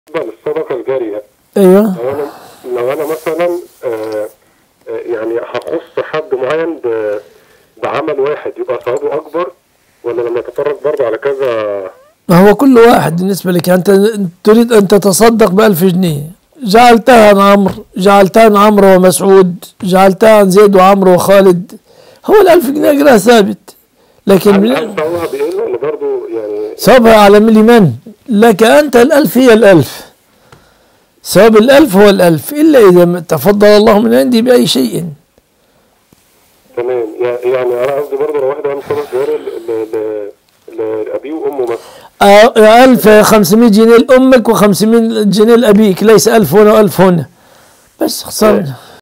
بالنسبة للصدقة الجارية ايوه لو أنا لو أنا مثلا آه، آه، يعني هخص حد معين ب- بعمل واحد يبقى ثوابه أكبر ولا لما يتطرق برضه على كذا ما هو كل واحد بالنسبة لك أنت تريد أن تتصدق بألف جنيه جعلتها عن عمرو جعلتها عن عمرو ومسعود جعلتها عن زيد وعمرو وخالد هو الألف جنيه أجرها ثابت لكن هل من- هل ثوابها بيقل ولا برضه يعني ثوابها على لمن لك أنت الألف هي الألف ثواب الألف هو الألف إلا إذا تفضل الله من عندي بأي شيء تمام يعني يعني أنا قصدي برضه لو واحد عامل صدقة جارية ل- ل- ل- لأبيه وأمه مثلا آه، ألف خمسمائة جنيه لأمك وخمسمائة جنيه لأبيك ليس ألف هنا وألف هنا بس خسرنا